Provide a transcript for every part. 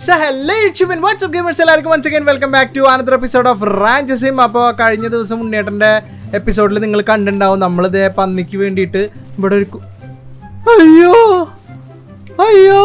So hello YouTube and what's up gamers എല്ലാവർക്കും once again welcome back to another episode of Rangesim അപ്പോൾ കഴിഞ്ഞ ദിവസം ഉണ്ണേട്ടൻ്റെ എപ്പിസോഡിൽ നിങ്ങൾ കണ്ടിട്ടുണ്ടാവും നമ്മളിത് പന്നിക്ക് വേണ്ടിയിട്ട് ഇവിടെ ഒരു കു- അയ്യോ അയ്യോ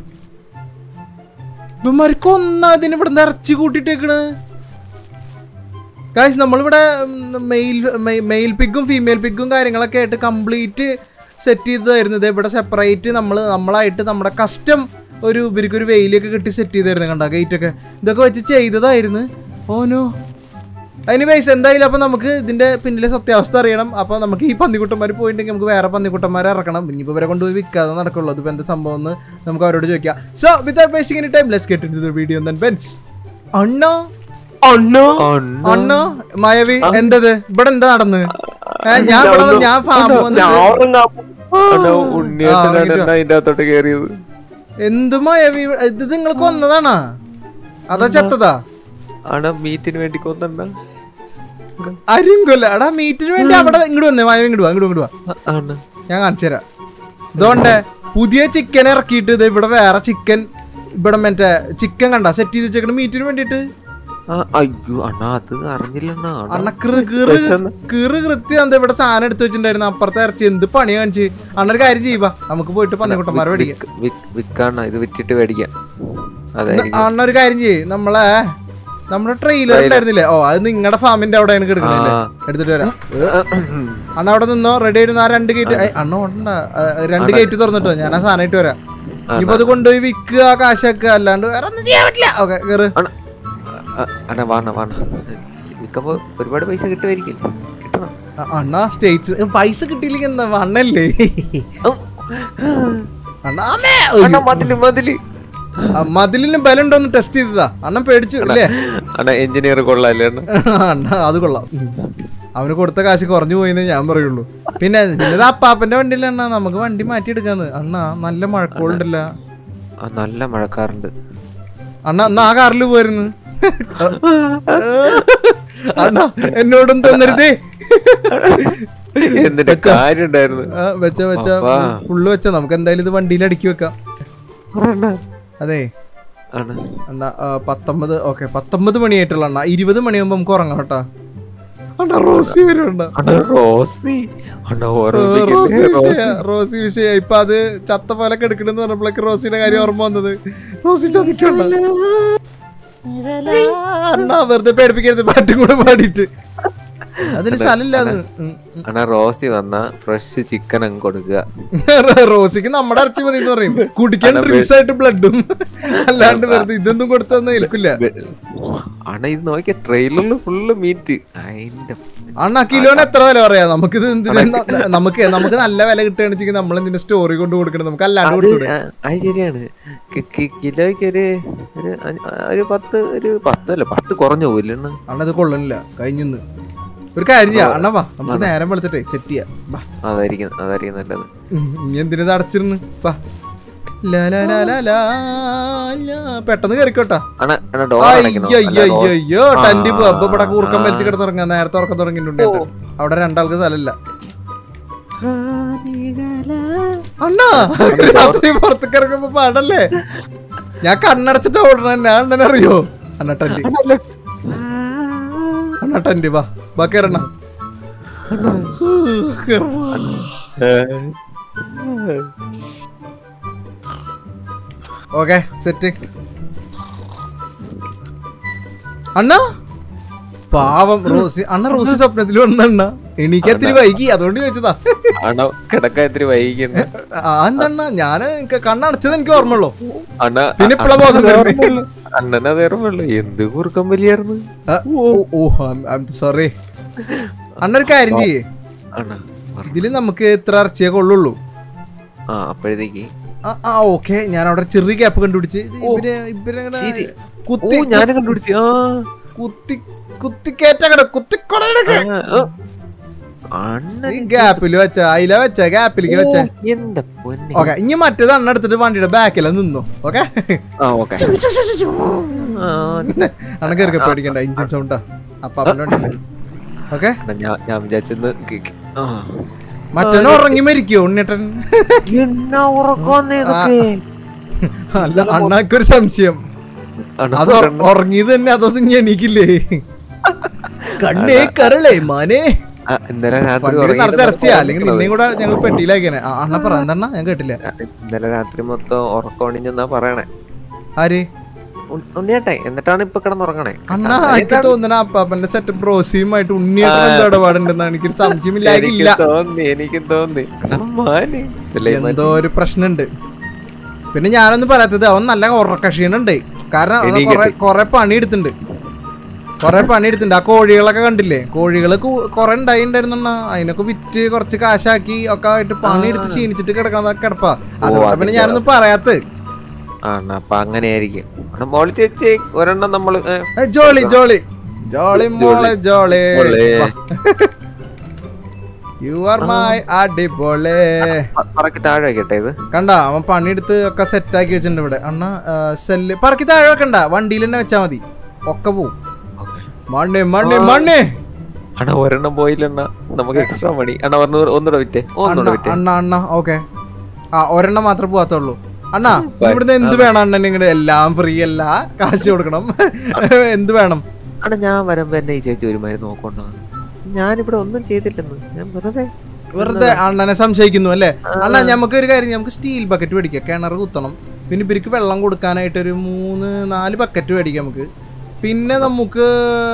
ഇവന്മാര് കൊന്നതിന് ഇവിടെ നിന്ന് ഇറച്ചി കൂട്ടിട്ടേക്കണ് ഗായ്സ് നമ്മളിവിടെ മെയിൽ മെയിൽ പിഗും ഫീമെയിൽ പിഗും കാര്യങ്ങളൊക്കെ ആയിട്ട് കംപ്ലീറ്റ് സെറ്റ് ചെയ്തതായിരുന്നു ഇത് ഇവിടെ സെപ്പറേറ്റ് നമ്മൾ നമ്മളായിട്ട് നമ്മുടെ കസ്റ്റം ഒരു ഇവർക്ക് ഒരു വെയിലൊക്കെ കെട്ടി സെറ്റ് ചെയ്തായിരുന്നു കണ്ട ഗേറ്റൊക്കെ ഇതൊക്കെ വെച്ച് ചെയ്തതായിരുന്നു ഓനോ അതിന് പൈസ എന്തായാലും അപ്പോൾ നമുക്ക് ഇതിൻ്റെ പിന്നിലെ സത്യാവസ്ഥ അറിയണം അപ്പോൾ നമുക്ക് ഈ പന്നിക്കുട്ടന്മാർ പോയിട്ടുണ്ടെങ്കിൽ നമുക്ക് വേറെ പന്നിക്കുട്ടന്മാരെ ഇറക്കണം ഇനിയിപ്പോൾ ഇവരെ കൊണ്ടുപോയി വിൽക്കാതെ നടക്കുള്ളൂ അതിപ്പോൾ എന്താ സംഭവം എന്ന് നമുക്ക് അവരോട് ചോദിക്കാം so without wasting any time let's get in the video then Benz അണ്ണോ അണ്ണോ മായവി എന്തത് ഇവിടെ എന്താ നടന്ന് ഏ, ഞാൻ ഇവിടെ വന്ന് ഞാൻ ഫാം ഉണ്ണിയേട്ടനാണ് അതിന്റെ അകത്തോട്ട് കേറിയത് എന്ത് മായവി ഇത് നിങ്ങൾ കൊന്നതാണാ അതാ ചത്തതാ ആണ മീറ്റിന് വേണ്ടി കൊന്നണ്ട അരിങ്കൊല്ല എടാ മീറ്റിന് വേണ്ടി അവിടെ ഇങ്ങോട്ട് വന്നേ മായവി ഇങ്ങോട്ട് വാ ഇങ്ങോട്ട് ഇങ്ങോട്ട് വാ ആണ് ഞാൻ കാണിച്ചു തരാം ഇതുകൊണ്ട് പുതിയ ചിക്കൻ ഇറക്കിയിട്ട് ഇത് ഇവിടെ വേറെ ചിക്കൻ ഇവിടെ മറ്റേ ചിക്കൻ കണ്ട സെറ്റ് ചെയ്ത് വെച്ചേക്കണ മീറ്റിന് വേണ്ടിയിട്ട് ആ, അയ്യോ അണ്ണാ അത് അറിഞ്ഞില്ലണ്ണ അണ്ണ കീറ് കീറ് കീറ് കൃത്യം എന്താ ഇവിടെ സാധനം എടുത്ത് വെച്ചിട്ടുണ്ടായിരുന്നു അപ്പുറത്തെ ഇറച്ചി എന്ത് പണി കാണിച്ച് അണ്ണൊരു കാര്യം ചെയ്യുക നമുക്ക് പോയിട്ട് പന്നിക്കുട്ടന്മാരെ മേടിക്കാം വിക്കാണ ഇത് വിറ്റിട്ട് മേടിക്കാം അതായിരിക്കും അണ്ണ ഒരു കാര്യം ചെയ്യ് നമ്മളെ നമ്മുടെ ട്രെയിലർ ഉണ്ടായിരുന്നില്ലേ ഓ അത് നിങ്ങളുടെ ഫാമിന്റെ അവിടെയാണ് കിടക്കുന്നത് ആ. എടുത്തിട്ട് വരാം ഏ, അണ്ണ അവിടെ നിന്നോ റെഡി ആയിരുന്നു ആ രണ്ട് ഗേറ്റ് അണ്ണ ഓടണ്ട ആ, രണ്ട് ഗേറ്റ് തുറന്നിട്ടോ ഞാൻ ആ സാധനം ഇട്ട് വരാം ഇനിയിപ്പോ അത് കൊണ്ടുപോയി വിൽക്കുക കാശാക്കുക അല്ലാണ്ട് വേറെ ഒന്നും ചെയ്യാൻ പറ്റില്ല ഓക്കെ കേറ് അണ്ണ ആ, അണ്ണാ വാണ വാണ വിൽക്കുമ്പോ ഒരുപാട് പൈസ കിട്ടുമായിരിക്കില്ലേ കിട്ടണം ആ, അണ്ണ സ്റ്റേറ്റ്സ് പൈസ കിട്ടിയില്ലെങ്കിൽ എന്താ അണ്ണല്ലേ അണ്ണ അമ്മേ അണ്ണാ മതില് മതില് ആ, മതിലിന് ബലം ഉണ്ടോന്ന് ടെസ്റ്റ് ചെയ്തതാ അണ്ണൻ പേടിച്ചു അല്ലേ അണ്ണാ എഞ്ചിനീയർ കൊള്ളാല്ലേ അണ്ണ അണ്ണ അത് കൊള്ളാം അവന് കൊടുത്ത കാശ് കുറഞ്ഞു പോയിന്നേ ഞാൻ പറയുള്ളൂ പിന്നെ പിന്നെ ഇത് അപ്പാപ്പന്റെ വണ്ടിയില്ല അണ്ണ നമുക്ക് വണ്ടി മാറ്റിയെടുക്കാന്ന് അണ്ണ നല്ല മഴക്കോളുണ്ടല്ല ആ നല്ല മഴക്കാറുണ്ട് അണ്ണ എന്നാ ആ കാറിൽ പോയിരുന്നു അണ്ണ എന്നോടും തോന്നരുതേ എന്നിട്ട് കാര്യം ഉണ്ടായിരുന്നു ആ, വെച്ച വെച്ച അപ്പാ. ഫുള്ള് വെച്ച നമുക്ക് എന്തായാലും ഇത് വണ്ടിയിൽ അടുക്കി വെക്കാം അതെ ആണ് അണ്ണ ആ, പത്തൊമ്പത് ഓക്കെ പത്തൊമ്പത് മണിയായിട്ടുള്ള അണ്ണ ഇരുപത് മണിയാകുമ്പോ നമുക്ക് ഉറങ്ങാം കേട്ടാ അണ്ണ റോസി വരുന്നുണ്ട അണ്ണാ റോസി അണ്ണാ റോസി ഓർമ്മിപ്പിക്കല്ലേ റോസി വിഷയ റോസി വിഷയ ഇപ്പൊ അത് ചത്ത പോലെ കിടക്കണെന്ന് പറഞ്ഞപ്പോഴേക്ക് റോസിയുടെ കാര്യം ഓർമ്മ വന്നത് റോസി ചതിക്കണ്ട അണ്ണാ വെറുതെ പേടിപ്പിക്കരുത് പാട്ടും കൂടെ പാടിയിട്ട് അതിന് സ്ഥലമില്ലാന്ന് ഉം. അണ്ണാ റോസി വന്ന ഫ്രഷ് ചിക്കൻ അങ്ങ് കൊടുക്കുക റോസിക്ക് നമ്മുടെ ഇറച്ചി മതി എന്ന് പറയും കുടിക്കാൻ ഡ്രിങ്ക്സ് ആയിട്ട് ബ്ലഡും അല്ലാണ്ട് വെറുതെ ഇതൊന്നും കൊടുത്തൊന്നും ഏൽക്കില്ല അണ്ണാ ഇത് നോക്കിയ ട്രെയിലറിൽ ഫുള്ള് മീറ്റ് അതിന്റെ അണ്ണാ കിലോന് എത്ര വില പറയാ നമുക്കിത് എന്തിനാ ന- നമുക്ക് നമുക്ക് നല്ല വില കിട്ടുകയാണെന്ന് വെച്ചെങ്കിൽ നമ്മൾ എന്തിനാ സ്റ്റോറി കൊണ്ട് കൊടുക്കണം നമുക്ക് അല്ലാണ്ട് അത് കൊടുത്തൂടെ ആ, അത് ശരിയാണ് കി- കി- കിലോയ്ക്ക് ഒരു ഒരു അഞ്ച്- ഒരു പത്ത് ഒരു പത്തല്ല പത്ത് കുറഞ്ഞു പോയില്ല അണ്ണാ അണ്ണത് കൊള്ളണില്ല കഴിഞ്ഞിന്ന് ഒരു കാര്യം ചെയ്യാം അണ്ണ വാ നമുക്ക് നേരം വെളുത്തിട്ടേ സെറ്റ് ചെയ്യാം വാ അതായിരിക്കും അതായിരിക്കും നല്ലത് ഉം, ഇനി എന്തിനത് അടച്ചിരുന്ന് വാ ലാ, ലാ, ലാ, ലാ, ലാ, ലാ. പെട്ടെന്ന് കയറിക്കോട്ടാ അണ്ണാ അണ്ണാ ഡോർ അടയ്ക്കണോ അയ്യോ അല്ല, അയ്യോ ഡോർ- അയ്യോ ടണ്ടി ആ, അപ്പൊ ഇവിടെ കൂർക്കം ആ. വലിച്ച് കിടന്നുറങ്ങാൻ നേരത്തെ ഉറക്കം തുടങ്ങിയിട്ടുണ്ട് അവിടെ രണ്ടാൾക്ക് സ്ഥലമില്ല അണ്ണാ രാത്രി പുറത്തേക്ക് ഇറങ്ങുമ്പോ പാടല്ലേ ഞാൻ കണ്ണടച്ചിട്ട് ഓടണ ഞാൻ അണ്ണനെ അറിയോ അണ്ണ ടണ്ടി അണ്ണ ടണ്ടി വാ വാ കേറണ്ണ ഓക്കെ സെറ്റ് അണ്ണ പാവം റോസി അണ്ണ റോസി സ്വപ്നത്തിൽ വന്നണ്ണ എനിക്ക് ഇത്തിരി വൈകി അതുകൊണ്ട് ചോദിച്ചതാ അണ്ണാ കിടക്കാൻ ഇത്തിരി വൈകിണ്ട് ആ എന്താ ഞാൻ കണ്ണടച്ചത് എനിക്ക് ഓർമ്മയുള്ളൂ അണ്ണാ പിന്നെ ഇപ്പളാ ബോധം വരുന്നേ. അണ്ണൻ അത് ഓർമ്മയുള്ളൂ എന്ത് കുറുക്കം വലിയായിരുന്നു ആ, ഓ ഓ സോറി അണ്ണ ഒരു കാര്യം ചെയ്യേ അണ്ണാ പറ. ഇതില് നമുക്ക് ഇത്ര ഇറച്ചിയെ കൊള്ളുള്ളൂ ആ അപ്പോഴത്തേക്ക് ആ, ആ ഓക്കെ ഞാൻ അവിടെ ചെറിയ ഗ്യാപ്പ് കണ്ടുപിടിച്ച് ഇത് ഇവര് ഇവരങ്ങനെ ശരി. കുത്തി ഓ ഞാനും കണ്ടുപിടിച്ചു ആ കുത്തി കുത്തിക്കേറ്റങ്ങട കുത്തിക്കൊടക്ക് ആ, ആ. അണ്ണൻ ഈ ഗ്യാപ്പില് വെച്ച അതില വെച്ച ഗ്യാപ്പിലേക്ക് വെച്ച ഓ, എന്താ പൊന്നെ ഓക്കെ ഇനി മറ്റേത് അണ്ണ എടുത്തിട്ട് വണ്ടിയുടെ ബാക്കില നിന്നു ഓക്കെ ആ ഓക്കെ അണ്ണ കയറി പേടിക്കണ്ട ഇഞ്ചിൻ സൗണ്ടാ അപ്പൊ അവന്റെ വണ്ടി ഓക്കെ ഞാൻ ഞാൻ വിചാരിച്ചെന്ന് കേക്ക്- ആ. മറ്റവൻ ഉറങ്ങി മരിക്കോ ഉണ്ണിട്ടൻ എന്നാ ഉറക്കോന്ന് ഇതൊക്കെ അല്ല അണ്ണാക്കൊരു സംശയം അണ്ണാ, അത് ഉറ- ഉറങ്ങിയത് തന്നെ അതൊന്നും ഇനി എണീക്കില്ലേ കണ്ണേ കരളേ മാനേ ആ, ഇന്നലെ രാത്രി വണ്ടിയിൽ ഉറങ്ങിയിട്ട് നിറച്ച് ഇറച്ചിയാ അല്ലെങ്കിൽ ഉറങ്ങിക്കണത്. നിന്നെയും കൂടെ ഞങ്ങൾ പെട്ടിയിലാക്കിയാനെ ആ, അണ്ണ പറ എന്താണ് ഞാൻ കേട്ടില്ല ഇന്നലെ രാത്രി മൊത്തം ഉറക്കമണിഞ്ഞെന്നാ പറയണേ ആര് ഉൺ- ഉണ്ണിയേട്ടെ എന്നിട്ടാണ് ഇപ്പൊ കിടന്നുറങ്ങണേ അണ്ണ എനിക്ക് തോന്നണ അപ്പാപ്പന്റെ സെറ്റ് ബ്രോസിയുമായിട്ട് ഉണ്ണിയായിട്ട് എന്തോ ഇടപാടുണ്ടെന്നാണ് എനിക്കൊരു സംശയമില്ലാകില്ല എനിക്ക് തോന്നി എനിക്ക് തോന്നി എടാ, മാന്. സുലൈമാൻ. എന്തോ ഒരു പ്രശ്നമുണ്ട് പിന്നെ ഞാനൊന്നും പറയാത്തത് അവൻ നല്ല ഉറക്കക്ഷീണുണ്ട് കാരണം അവൻ എണീക്കട്ടെ. കൊറേ കൊറേ പണി എടുത്തിട്ടുണ്ട് കൊറേ പണി എടുത്തിട്ടുണ്ട് ആ കോഴികളൊക്കെ കണ്ടില്ലേ കോഴികള് കു- കൊറേ ഉണ്ടായിണ്ടായിരുന്ന അതിനൊക്കെ വിറ്റ് കുറച്ച് കാശാക്കി ഒക്കെ ആയിട്ട് പണി എടുത്ത് ക്ഷീണിച്ചിട്ട് കിടക്കണത് കിടപ്പാ അതുകൊണ്ട് പിന്നെ അതിന്റെ ഞാനൊന്നും പറയാത്തത് ആ എന്നാ അപ്പൊ അങ്ങനെയായിരിക്കും എടാ, മോളി ചേച്ചി ഒരെണ്ണം നമ്മള് ഏ, ഏ, ജോളി ജോളി ജോളി മോളെ ജോളി മോളെ. യു ആർ മൈ അടിപൊളി പ- പറക്കി താഴെ വെക്കട്ടെ ഇത് കണ്ട അവൻ പണിയെടുത്ത് ഒക്കെ സെറ്റ് ആക്കി വെച്ചിട്ടുണ്ട് ഇവിടെ അണ്ണ സെല്ല് പറക്കി താഴെ വെക്കണ്ട വണ്ടിയിൽ തന്നെ വെച്ചാ മതി ഒക്കെ പോവും ഓക്കേ. മണ്ണേ മണ്ണേ മണ്ണേ അണ്ണാ ഒരെണ്ണം പോയില്ലെണ്ണ നമുക്ക് എക്സ്ട്രാ മണി അണ്ണാ ഒന്ന് ഒന്നുകൂടെ വിറ്റേ ഒന്നുകൂടെ അണ്ണ വിറ്റേ അണ്ണ അണ്ണ ഓക്കെ ആ ഒരെണ്ണം മാത്രമേ പോവാത്തുള്ളൂ അണ്ണാ ബൈ. ഇവിടുന്ന് എന്ത് വേണം അണ്ണൻ ഇങ്ങോട്ട് എല്ലാം ഫ്രീ അല്ല കാശ് കൊടുക്കണം എന്ത് വേണം അണ്ണാ ഞാൻ വരുമ്പോ എന്നെ ഈ ചേച്ചി ഒരുമാതിരി നോക്കണ്ടോ ഞാനിവിടെ ഒന്നും ചെയ്തില്ലെന്ന് ഞാൻ വെറുതെ വെറുതെ അണ്ണനെ സംശയിക്കുന്നു അല്ലേ അണ്ണാ നമുക്ക് ഒരു കാര്യം നമുക്ക് സ്റ്റീൽ ബക്കറ്റ് മേടിക്കാം കിണർ കുത്തണം പിന്നെ ഇവർക്ക് വെള്ളം കൊടുക്കാനായിട്ട് ഒരു മൂന്ന് നാല് ബക്കറ്റ് മേടിക്കാം നമുക്ക് പിന്നെ നമുക്ക്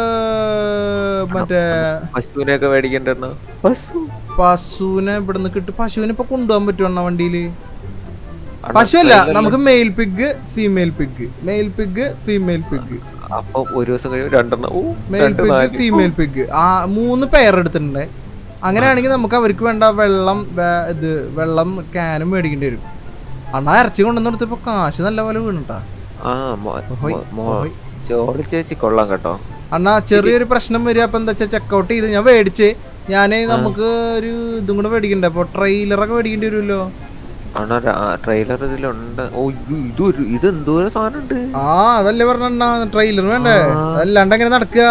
മറ്റേ പശുവിനെയൊക്കെ മേടിക്കണ്ട പശു പശുവിനെ ഇവിടുന്ന് കിട്ടും പശുവിനെ ഇപ്പൊ കൊണ്ടുപോകാൻ പറ്റുമോ വണ്ടിയില് അണ്ണാ, പശുവല്ല trailer ല് നമുക്ക് male pig female pig male pig female pig അപ്പൊ ഒരു ദിവസം കഴിയുമ്പോ രണ്ടെണ്ണം ഓ, മെയിൽ രണ്ട് പിഗ് നാല്. ഫീമെയിൽ പിഗ് ആ മൂന്ന് പെയർ എടുത്തിട്ടുണ്ട് അങ്ങനെയാണെങ്കിൽ നമുക്ക് അവർക്ക് വേണ്ട വെള്ളം വേ- ഇത് വെള്ളം ക്യാനും മേടിക്കേണ്ടി വരും അണ്ണാ ഇറച്ചി കൊണ്ടുവന്ന് കൊടുത്തപ്പോ കാശ് നല്ല പോലെ വീണുട്ടാ ആ മോ- ഹോയ്, മോ- മോ- ഹോയ്. ജോളി ചേച്ചി കൊള്ളാം കേട്ടോ അണ്ണാ ചെറിയൊരു പ്രശ്നം വരിക അപ്പൊ എന്താ വെച്ചാൽ ചെക്കൗട്ട് ചെയ്ത് ഞാൻ മേടിച്ച് ഞാൻ നമുക്ക് ഒരു ഇതും കൂടെ മേടിക്കണ്ടേ അപ്പൊ ട്രെയിലറൊക്കെ മേടിക്കേണ്ടി വരുമല്ലോ ആണോ ട്രെയിലർ ഇതിലുണ്ട് ഓ ഇത് ഇതൊരു ഇത് എന്തോരം സാധനം ഉണ്ട് ആ അതല്ലേ പറഞ്ഞ ട്രെയിലർ വേണ്ടേ ആ. അതല്ലാണ്ട് എങ്ങനെ നടക്കുക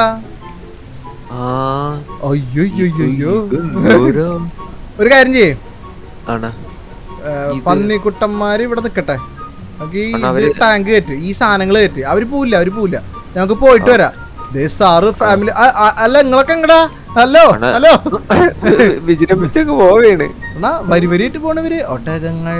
ആ അയ്യോ അയ്യോ അയ്യോ ഇത് എന്തോരം ഒരു കാര്യം ചെയ്യേ ആണ് ഇത് പന്നിക്കുട്ടന്മാര് ഇവിടെ നിക്കട്ടെ നമുക്ക് ഈ അണ്ണാ, ഇത് അവര് ടാങ്ക് കയറ്റ് ഈ സാധനങ്ങൾ കയറ്റ് അവര് പോവില്ല അവര് പോവില്ല നമുക്ക് പോയിട്ട് വരാം ദേ സാറ് ഫാമിലി അല്ല നിങ്ങളൊക്കെ എങ്ങടാ ഹലോ അണ്ണാ. ഹലോ വിജൃംഭിച്ചൊക്കെ പോവേണ് എന്നാ വരി വരിയായിട്ട് പോണവര് ഒട്ടകങ്ങൾ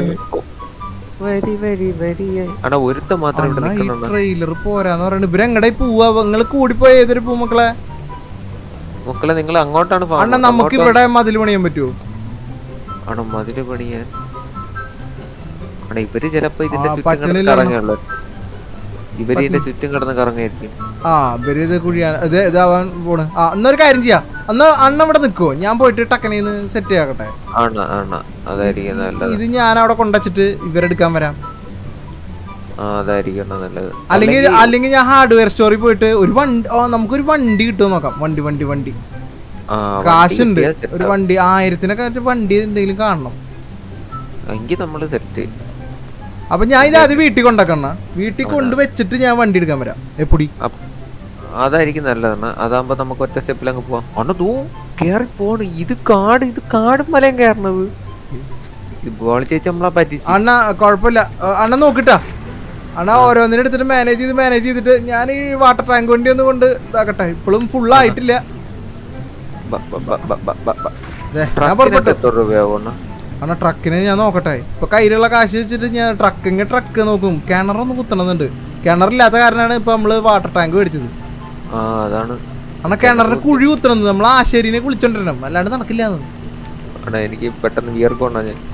വരി വരി വരി ആണോ ഒരുത്ത മാത്രം ഇവിടെ അണ്ണാ, ഈ നിൽക്കുന്നുണ്ട് ട്രെയിലർ പോരാന്ന് പറയുന്നത് ഇവര് എങ്ങടെ പോവാ നിങ്ങൾ കൂടിപ്പോയ ഏതൊരു പൂ മക്കളെ മക്കളെ നിങ്ങൾ അങ്ങോട്ടാണ് പോ- അണ്ണാ നമുക്ക് അങ്ങോട്ടാണ്. ഇവിടെ മതിൽ പണിയാൻ പറ്റുമോ ആണോ മതില് പണിയാൻ ആണോ ഇവര് ചിലപ്പോ ഇതിന്റെ ആ, ചുറ്റും കിടന്ന് പറ്റണില്ല കറങ്ങുള്ളൂ ഇവര് ഇതിന്റെ ചുറ്റും കിടന്ന് കറങ്ങായിരിക്കും ആ ഇവര് ഇത് കുഴിയാൻ ഇത് ഇതാവാൻ പോണ് ആ എന്നൊരു കാര്യം ചെയ്യാം എന്നാ അണ്ണ ഇവിടെ നിൽക്കുവോ ഞാൻ പോയിട്ട് ടക്കനീന്ന് സെറ്റ് ആക്കട്ടെ ആണ് ആണ് അതായിരിക്കും നല്ലത് ഇത് ഞാൻ അവിടെ കൊണ്ടുവച്ചിട്ട് ഇവരെടുക്കാൻ വരാം ആ അതായിരിക്കും നല്ലത് അല്ലെങ്കിൽ അല്ലെങ്കിൽ ഞാൻ ഹാർഡ്വെയർ സ്റ്റോറിൽ പോയിട്ട് ഒരു വണ്ടി ഓ നമുക്കൊരു വണ്ടി കിട്ടുമോ നോക്കാം വണ്ടി വണ്ടി വണ്ടി ആ, വണ്ടി കാശുണ്ട് കിട്ടിയാ set ഒരു ആ. വണ്ടി ആയിരത്തിനൊക്കെ ആയിട്ട് വണ്ടി എന്തെങ്കിലും കാണണം എങ്കിൽ നമ്മള് സെറ്റ് അപ്പൊ ഞാൻ ഇത് അത് വീട്ടിൽ കൊണ്ടാക്കണ വീട്ടിൽ കൊണ്ട് വെച്ചിട്ട് ഞാൻ വണ്ടി എടുക്കാൻ വരാം എപ്പൊടി അതായിരിക്കും നല്ലതാണ് അതാകുമ്പോ നമുക്ക് ഒറ്റ സ്റ്റെപ്പിൽ അങ്ങ് പോവാം അണ്ണ തൂ കേറി പോണ് ഇത് കാട് ഇത് കാടും മലയും കയറണത് ഇത് ഗോളി ചേച്ചി നമ്മളെ പറ്റിച്ച് അണ്ണ കുഴപ്പമില്ല ഏ, അണ്ണ നോക്കിട്ടാ അണ്ണ ഓരോന്നിനും എടുത്തിട്ട് മാനേജ് ചെയ്ത് മാനേജ് ചെയ്തിട്ട് ഞാൻ ഈ വാട്ടർ ടാങ്ക് വണ്ടി ഒന്ന് കൊണ്ട് ഇതാക്കട്ടെ ഇപ്പോഴും ഫുൾ ആയിട്ടില്ല ബ- ബ- ബ- ബ- ബ- ബ- ബ. ദേ, ഞാൻ ട്രക്കിനൊക്കെ പുറപ്പെട്ടു എത്ര രൂപയാവും അണ്ണാ? അണ്ണാ ട്രക്കിന് ഞാൻ നോക്കട്ടെ ഇപ്പൊ കയ്യിലുള്ള കാശ് വെച്ചിട്ട് ഞാൻ ട്രക്കിങ് ട്രക്ക് നോക്കും കിണറൊന്ന് കുത്തണമെന്നുണ്ട് കിണറില്ലാത്ത കാരണമാണ് ഇപ്പൊ നമ്മള് വാട്ടർ ടാങ്ക് മേടിച്ചത് ആ അതാണ് അണ്ണാ കിണറിന് കുഴി കുത്തണത് നമ്മൾ ആശേരിനെ കുളിച്ചോണ്ടിരണം അല്ലാണ്ട് നടക്കില്ല അത് അണ്ണാ എനിക്ക് പെട്ടെന്ന് വിയർക്കൊണ്ടാ ഞാൻ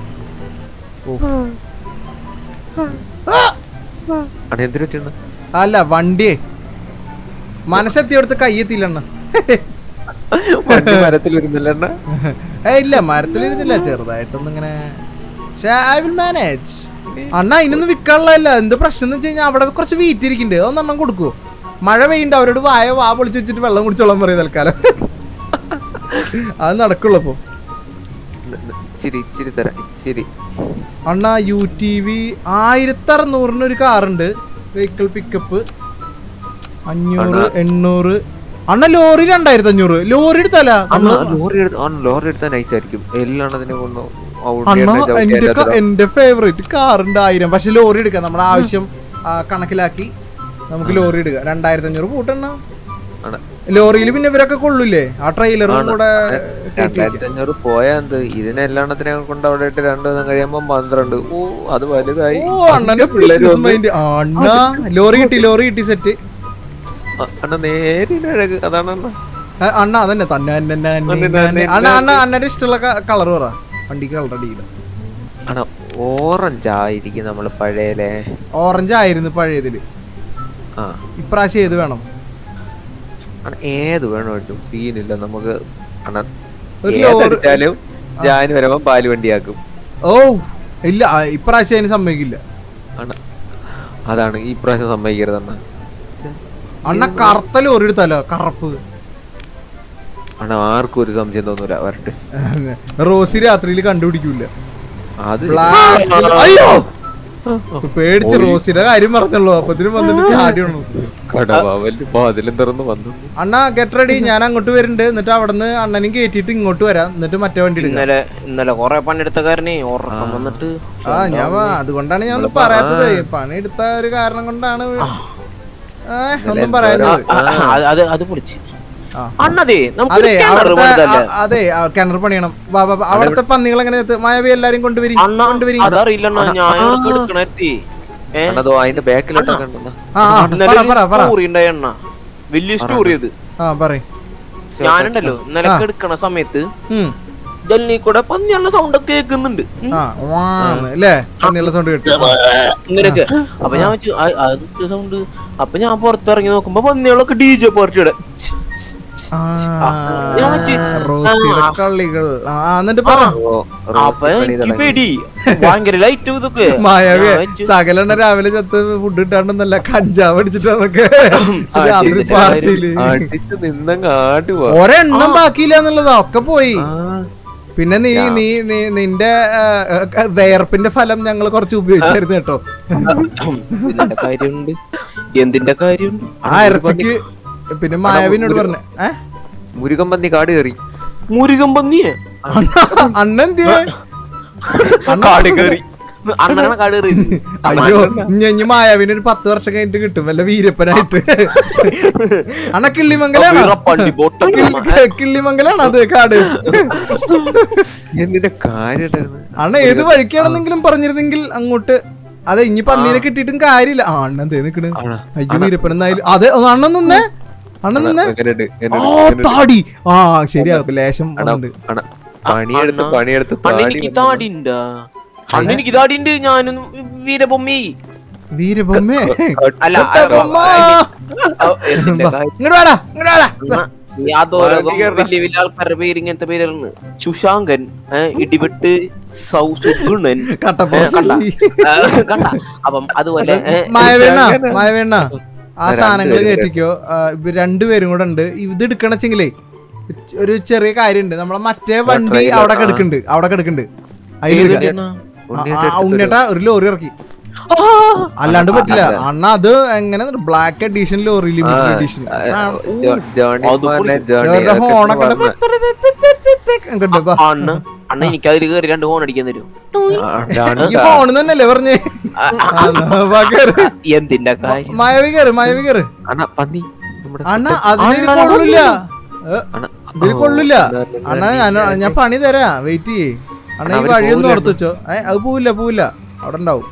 അണ്ണ എന്തിനു പറ്റിയാണ് അല്ല വണ്ടിയെ മനസ്സെത്തിയെടുത്ത് കയ്യെത്തിയില്ല അണ്ണ വണ്ടി മരത്തിൽ വരുന്നില്ല അണ്ണ ഏ ഇല്ല മരത്തിലിരുന്നില്ല ചെറുതായിട്ടൊന്നും ഇങ്ങനെ ഐ വിൽ മാനേജ് അണ്ണ അതിനൊന്നും വിൽക്കാനുള്ളതല്ല എന്ത് പ്രശ്നം എന്ന് വെച്ച് കഴിഞ്ഞാൽ അവിടെ കുറച്ച് വീറ്റ് ഇരിക്കുന്നുണ്ട് ഒന്നെണ്ണം കൊടുക്കുവോ മഴ പെയ്യുണ്ട് അവരോട് വായ വാ പൊളിച്ച് വെച്ചിട്ട് വെള്ളം കുടിച്ചോളാൻ പറയും തൽക്കാലം അത് നടക്കുള്ളൂ അപ്പൊ ഇച്ചിരി ഇച്ചിരി തരാം ഇച്ചിരി അണ്ണ യു ടി വി ആയിരത്തി അറുന്നൂറിന് ഒരു കാറുണ്ട് വെഹിക്കിൾ പിക്കപ്പ് അഞ്ഞൂറ് എണ്ണൂറ് അണ്ണ ലോറി രണ്ടായിരത്തി അഞ്ഞൂറ് ലോറി എടുത്തല്ല അണ്ണാ ലോറി എടുത്ത് ആ ലോറി എടുത്താൽ നയിച്ചായിരിക്കും എല്ലാം അതിനെ കൊണ്ട് അണ്ണ എന്റെ ക- എന്റെ ഫേവറേറ്റ് കാറുണ്ട് ആയിരം പക്ഷെ ലോറി എടുക്കാം നമ്മുടെ ആവശ്യം ആ, കണക്കിലാക്കി നമുക്ക് ലോറി ഇടുക രണ്ടായിരത്തി അഞ്ഞൂറ് കൂട്ടണ്ണ ആണ്. ലോറിയിൽ പിന്നെ ഇവരൊക്കെ കൊള്ളൂലേ ആ ട്രെയിലറും കൂടെ രണ്ടായിരത്തി അഞ്ഞൂറ് പോയാ എന്ത് ഇതിനെല്ലാണത്തിനെ കൊണ്ട് അവിടെ ഇട്ട് രണ്ടു ദിവസം കഴിയുമ്പോ പന്ത്രണ്ട് ഓ അത് വലുതായി ഓ അണ്ണന്റെ ബിസിനസ് മൈൻഡ് അണ്ണ ലോറി കിട്ടി ലോറി കിട്ടി സെറ്റ് അ- അണ്ണ നേരെ അഴക് അതാണ് അണ്ണ അണ്ണ അതന്നെ തന്നെ തന്നെ, തന്നെ, തന്നെ, തന്നെ. തന്നെ, അണ്ണ അണ്ണ അണ്ണന്റെ ഇഷ്ടമുള്ള കളർ പറ വണ്ടിക്ക് കളർ അടിയില്ല അണ്ണ ഓറഞ്ച് ആയിരിക്കും നമ്മള് പഴയല്ലേ ഓറഞ്ച് ആയിരുന്നു പഴയതില് ആ ഇപ്രാവശ്യം ഏത് വേണം അണ്ണ ഏത് വേണം അടിച്ചു സീനില്ല നമുക്ക് അണ്ണ ഒരു ലോറി ഏതടിച്ചാലും ഞാൻ വരുമ്പോ പാല് വണ്ടിയാക്കും ഓ ഇല്ല ആ, ഇപ്രാവശ്യം അതിന് സമ്മതിക്കില്ല അണ്ണ അതാണ് ഈ പ്രാവശ്യം സമ്മതിക്കരുത് അണ്ണ അണ്ണ കറുത്ത ലോറി എടുത്താലോ കറുപ്പ് അണ്ണ ആർക്കും ഒരു സംശയം തോന്നൂല വരട്ടെ റോസി രാത്രിയിൽ കണ്ടുപിടിക്കൂല അത് ബ്ലാക്ക് അയ്യോ പേടിച്ച് റോസിയുടെ കാര്യം പറഞ്ഞല്ലോ അപ്പത്തിനും വന്നിട്ട് ചാടി വന്നു കടവാവല് വാതിലും തുറന്ന് വന്നു അണ്ണ ഗെറ്റ് റെഡി ഞാൻ അങ്ങോട്ട് വരുന്നുണ്ട് എന്നിട്ട് അവിടുന്ന് അണ്ണനും കയറ്റിയിട്ട് ഇങ്ങോട്ട് വരാം എന്നിട്ട് മറ്റേ വണ്ടി എടുക്കാം ഇന്നലെ ഇന്നലെ കൊറേ പണിയെടുത്ത കാരനെ ഉറക്കം വന്നിട്ട് ആ ഞാൻ വ- അതുകൊണ്ടാണ് ഞാൻ ഒന്നും പറയാത്തത് പണി എടുത്ത ഒരു കാരണം കൊണ്ടാണ് ഏ, ഒന്നും പറയാത്തത് ആ, അത് അത് അത് പൊളിച്ച് ആ. അണ്ണതേ നമുക്ക് അതെ കിണറ് അവിടുത്തെ പണിതല്ലേ? ആ, അതെ ആ, കിണർ പണിയണം വാ, വാ, വാ. അവിടുത്തെ പന്നികൾ എങ്ങനെ എത്തും? മായവി എല്ലാരും കൊണ്ടുവരി അണ്ണ കൊണ്ടുവരി അതറിയില്ലണ്ണ ഞാൻ എടുക്കണെത്തി ഏ അണ്ണതോ അതിന്റെ ബാക്കിലോട്ടൊക്കെ ഉണ്ടെന്നാ ആ ആ, ഇന്നലെ പറ പറ പറ സ്റ്റോറി ഉണ്ടായ അണ്ണ വലിയ സ്റ്റോറി അത് ആ പറയ് ഞാനുണ്ടല്ലോ ഇന്നലെ എടുക്കണ സമയത്ത് ഉം. ഡൽഹി കൂടെ പന്നിയുള്ള സൗണ്ട് ഒക്കെ കേൾക്കുന്നുണ്ട് ഉം. ആ വാന്ന് അല്ലേ പന്നിയുള്ള സൗണ്ട് കേട്ടു ഇങ്ങനെയൊക്കെ അപ്പൊ ഞാൻ വെച്ചു ആ, അത് സൗണ്ട് അപ്പൊ ഞാൻ പുറത്തിറങ്ങി നോക്കുമ്പോ പന്നികളൊക്കെ ഡി ജെ പാർട്ടിയുടെ ആ, ഞാൻ വെച്ച്, റോസിയുടെ കളികൾ ആ എന്നിട്ട് പറ ഓ അപ്പൊ റോസ് പണി എനിക്ക് തുടങ്ങി പേടി ഭയങ്കര ലൈറ്റ് ഇതൊക്കെ മായാവേ ഞാൻ വെച്ചു, സകലെണ്ണ രാവിലെ ചത്ത് ഫുഡ് കിട്ടാണ്ടെന്നല്ല കഞ്ചാവ് അടിച്ചിട്ടാന്നൊക്കെ രാത്രി പാർട്ടിയില് അടിച്ച് നിന്നങ്ങ് ആട് പോവാ ഒരെണ്ണം ബാക്കിയില്ല എന്നുള്ളതാ ഒക്കെ പോയി ആ, പിന്നെ നീ നീ നീ നിന്റെ ആ, ആ, വേർപ്പിന്റെ ഫലം ഞങ്ങൾ കുറച്ച് ഉപയോഗിച്ചായിരുന്നു കേട്ടോ എന്തിന്റെ കാര്യമുണ്ട് എന്തിന്റെ കാര്യമുണ്ട് ആ ഇറച്ചിക്ക് പിന്നെ മായാവിനോട് പറഞ്ഞ ഏ മുരുകൻ പന്നി കാട് കയറി മുരുകൻ പന്നിയെ അണ്ണെന്തിയെ കാട് കയറി അണ്ണനെ കാട് കയറി അയ്യോ ഇനി മായാവിന് ഒരു പത്ത് വർഷം കഴിഞ്ഞിട്ട് കിട്ടും വല്ല വീരപ്പനായിട്ട് അണ്ണ കിള്ളിമംഗലാണോ പണ്ടി ബോട്ടം കിള്ളി- കിള്ളിമംഗലാണോ അത് കാട് എന്തിന്റെ കാര്യം അണ്ണ ഏത് വഴിക്കാണെന്നെങ്കിലും പറഞ്ഞിരുന്നെങ്കിൽ അങ്ങോട്ട് അതെ ഇനി പന്നീനെ കിട്ടിയിട്ടും കാര്യമില്ല ആ അണ്ണൻ എന്തേ നിക്കണ് ആണോ? അയ്യോ വീരപ്പൻ എന്നായാലും അതെ അണ്ണൻ നിന്നേ അണ്ണൻ നിന്നേ എങ്ങനെയുണ്ട് ഓ താടി ആ ശരിയാക്കും ലേശം ഉണ്ട് പണിയെടുത്ത് പണിയെടുത്ത് താടി അണ്ണെനിക്ക് താടിണ്ടാ അണ്ണെനിക്ക് താടിണ്ട് ഞാനും വീരബൊമ്മി വീരബൊമ്മേ അല്ല കട്ടബൊമ്മ. എന്തിന്റെ കാര്യം ഇങ്ങോട്ട് വാടാ ഇങ്ങോട്ട് വാടാ അണ്ണാ, ഈ അതോരകം വലിയ വലിയ ആൾക്കാരുടെ പേര് ഇങ്ങനത്തെ പേരാണ് ശുശാങ്കൻ ഏ, ഇടിവെട്ട് സൗസുഗുണൻ കട്ടപ്പോ കണ്ട കണ്ട അപ്പം അതുപോലെ ഏ, മായവേണ്ണ മായവേണ്ണ ആ സാധനങ്ങൾ കയറ്റിക്കോ ആ, ഇവര് രണ്ടുപേരും കൂടെ ഉണ്ട് ഇത് എടുക്കണച്ചെങ്കിലേ ഒരു ചെറിയ കാര്യണ്ട് നമ്മളെ മറ്റേ വണ്ടി അവിടെ കിടക്കുന്നുണ്ട് അവിടെ കിടക്കുന്നുണ്ട് അതിൽ ഏതാണ്? ഉണ്ണേട്ടാ ഒരു ലോറി ഇറക്കി ആ, അല്ലാണ്ട് പറ്റില്ല അണ്ണ അത് എങ്ങനെ black edition lorry limited edition Johnny അത് മോനെ പൊളി. ജോണി ഇവരുടെ അതൊക്കെ ഹോണൊക്കെ പറഞ്ഞ. കണ്ടോ അണ്ണ അണ്ണ എനിക്ക് അതിൽ കയറി രണ്ട് ഹോൺ അടിക്കാൻ തരും ആ, ജോണി ഈ ഫോണ് തന്നെയല്ലേ പറഞ്ഞേ എന്തിന്റെ കാര്യം മായവി കയറ് മായവി കയറ് അണ്ണ പന്നി നമ്മുടെ അണ്ണ അതിന് കൊള്ളില്ല ഏ, അണ്ണ ഇതിൽ കൊള്ളില്ല അണ്ണ ഞാൻ- ഞാൻ പണി തരാം വെയിറ്റ് ചെയ്യേ അണ്ണ ഈ അവര് വഴിയൊന്നും പോവില്ല. ഓർത്ത് വെച്ചോ ഏ അത് പോവില്ല പോവില്ല അവിടെ ഉണ്ടാവും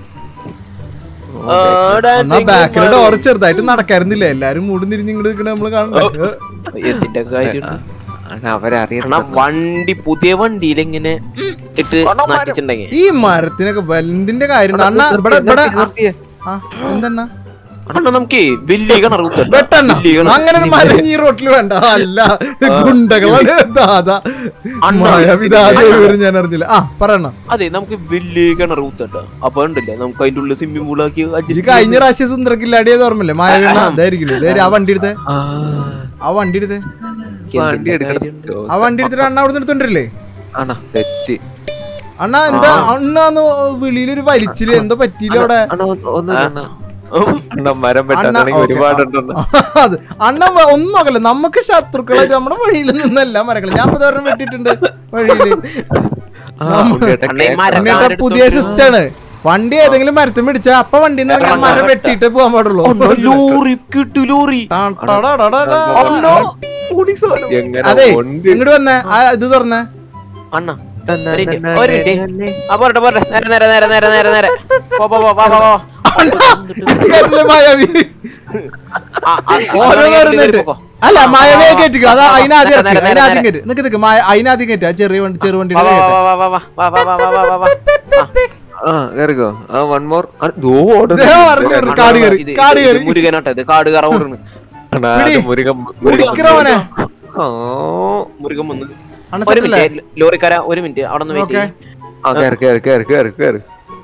ആ, എന്നാ ബാക്കിലെ ഡോർ ചെറുതായിട്ട് നടക്കായിരുന്നില്ല എല്ലാരും മൂടും തിരിഞ്ഞ് ഇങ്ങോട്ട് നിൽക്കണ നമ്മള് കാണണ്ടേ ഏ, എന്തിന്റെ കാര്യം അണ്ണ അവരറിയണം അണ്ണാ വണ്ടി പുതിയ വണ്ടിയിൽ ഇങ്ങനെ ഇട്ട് മാറ്റിട്ടുണ്ടെങ്കിൽ ഈ മരത്തിനൊക്കെ വലുതിന്റെ കാര്യം അണ്ണ ഇവിടെ ഇവിടെ നിർത്തിയേ ആ എന്തെണ്ണ അണ്ണാ നമുക്ക് വലിയ കിണർ കുത്തണ്ട. വെട്ടണ്ണ വലിയ കിണർ. അങ്ങനെ ഒരു മരം ഈ റോട്ടിൽ വേണ്ട അല്ല ഗുണ്ടകളാണ് ദാദാ മായാവിതാതെ വരും ഞാൻ അറിഞ്ഞില്ല ആ പറയണ അതെ നമുക്ക് വലിയ കിണർ കുത്തണ്ട അപ്പൊ ഉണ്ടല്ലേ നമുക്ക് അതിന്റെ ഉള്ളിൽ സ്വിമ്മിംഗ് പൂൾ ആക്കി ഈ adjust കഴിഞ്ഞ പ്രാവശ്യം സുന്ദരക്കില്ലാടിയത് ഓർമ്മല്ലേ മായവണ്ണ അതായിരിക്കില്ലേ ദേ ആ വണ്ടി എടുത്തേ ആ ആ വണ്ടി എടുത്തേ ചെയ്ത് വണ്ടി എടുക്കണം കാര്യമുണ്ട്. ആ വണ്ടി എടുത്തിട്ട് അണ്ണ അവിടെ എടുത്തോണ്ടിരില്ലേ അണ്ണ സെറ്റ് അണ്ണ എന്താ അണ്ണാന്ന് വെളിയിലൊരു വലിച്ചില് എന്തോ പറ്റിയില്ല അവിടെ അണ്ണ ഒന്ന് ഒന്ന് അണ്ണ അണ്ണ മരം അണ്ണ വെട്ടാണെങ്കിൽ ഓക്കേ. ഒരുപാടുണ്ടെന്ന് അത് അണ്ണ വ- ഒന്നും നോക്കല്ല നമുക്ക് ശത്രുക്കളായിട്ട് നമ്മുടെ വഴിയിൽ നിന്നല്ല മരങ്ങൾ ഞാൻ ഇപ്പൊ ഉദാഹരണം വെട്ടിയിട്ടുണ്ട് വഴിയില് ആ ഉണ്ണിയേട്ടൻ അണ്ണാ ഈ കേക്ക് മരം എന്നിട്ട് കാലെടുത്ത് പുതിയ സിസ്റ്റാണ് വണ്ടി ഏതെങ്കിലും മരത്തിൽ പിടിച്ചാ അപ്പൊ വണ്ടി മരം വെട്ടിയിട്ടേ പോകാൻ പാടുള്ളൂ അണ്ണാ, ലോറി കിട്ടു ലോറി ടാ, ടാ, ടാ, ടാ, ടാ, ടാ. അണ്ണാ, ഓടി സാധനം. എങ്ങനെ അതെ ഉണ്ട്? ഇങ്ങോട്ട് വന്നേ ആ, ഇത് തുറന്നേ അണ്ണാ ഒരു മിനിറ്റ്, ഒരു മിനിറ്റ്. ആ പോരട്ടെ പോരട്ടെ നേരെ നേരെ നേരെ നേരെ നേരെ നേരെ പോ പോ പോ വാ വാ വാ കേട്ടില്ലേ മായാവി ആ, ആ, ഓരോ ആ, നേരം കേറി നേരിട്ട്. പോക്കോ. അല്ല മായവേ കേറ്റിക്കോ അതാ അതിനാദ്യം നേരെ, നേരെ, അതിനാദ്യം നേരെ. കയറ്റി നിക്ക് നിക്ക് മായ അതിനാദ്യം കയറ്റി ആ ചെറിയ വണ്ടി ചെറു വണ്ടി വാ വാ വാ വാ വാ വാ വാ വാ വാ വാ വാ വാ ആ. ആ കേറിക്കോ ആ വൺ മോർ ദോ ദേ ഇറങ്ങി വരണ്. കാട് കയറി ഇത് കാട് ഇത് കയറി മുരുകനാട്ടെ ഇത് കാട് കയറ ഓടുന്നു പിടി. മുരുകൻ പിടിക്കണവനെ ആ മുരുകൻ വന്ന് അണ്ണ ഒരു സെറ്റല്ലേ മിനിറ്റ് ലോറിക്കാര ഒരു മിനിറ്റ് അവിടെ നിന്ന് വെയിറ്റ് ഓക്കെ ചെയ്യ് ആ കേറി കേറി കേറി കേറി കേറി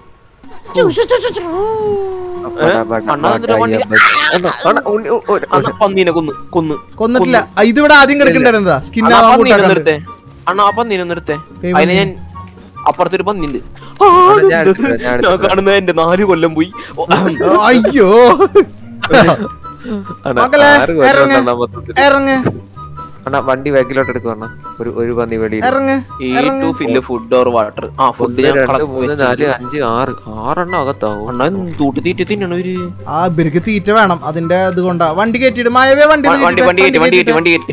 അണ്ണാ എന്നിട്ട് വണ്ടി- അണ്ണാ പന്നീനെ കൊന്ന് കൊന്ന് കൊന്നിട്ടില്ല ആ, ഇതിവിടെ ആദ്യം കിടക്കണ്ടായിരുന്നതാ സ്കിൻ അണ്ണാ ആവാൻ പന്നീനെ കൂട്ടാക്കാൻ നിർത്തേ അണ്ണാ ആ പന്നീനെ നിർത്തേ ഏയ് അതിന് ഞാൻ അപ്പുറത്തൊരു പന്നിണ്ട് ഞാൻ എടുത്തില്ല, ഞാൻ എടുത്തില്ല. കാണുന്ന എന്റെ നാല് കൊല്ലം പോയി ഓ, അയ്യോ മക്കളെ ഇറങ്ങ് ഇറങ്ങ് അണ്ണാ വണ്ടി ബാക്കിലോട്ട് എടുക്കുവാ ഒരു ഒരു പന്നി വെളിയിൽ ഇറങ്ങ് ഈ to fill food or water ആ ഫുഡ് ഒന്ന് ഞാൻ രണ്ട് കളക്ട് മൂന്ന് നാല് അഞ്ച് ആറ് ആറെണ്ണം അകത്താവും അണ്ണാ തൂട്ടി തീറ്റി തിന്നണ ഒരു ആ ഇവർക്ക് തീറ്റ വേണം അതിന്റെ ഇത് കൊണ്ടാ വണ്ടി കയറ്റിട്ട് മായവേ വണ്ടി വണ്ടി വണ്ടി വണ്ടി കയറ്റി വണ്ടി കയറ്റി വണ്ടി കയറ്റി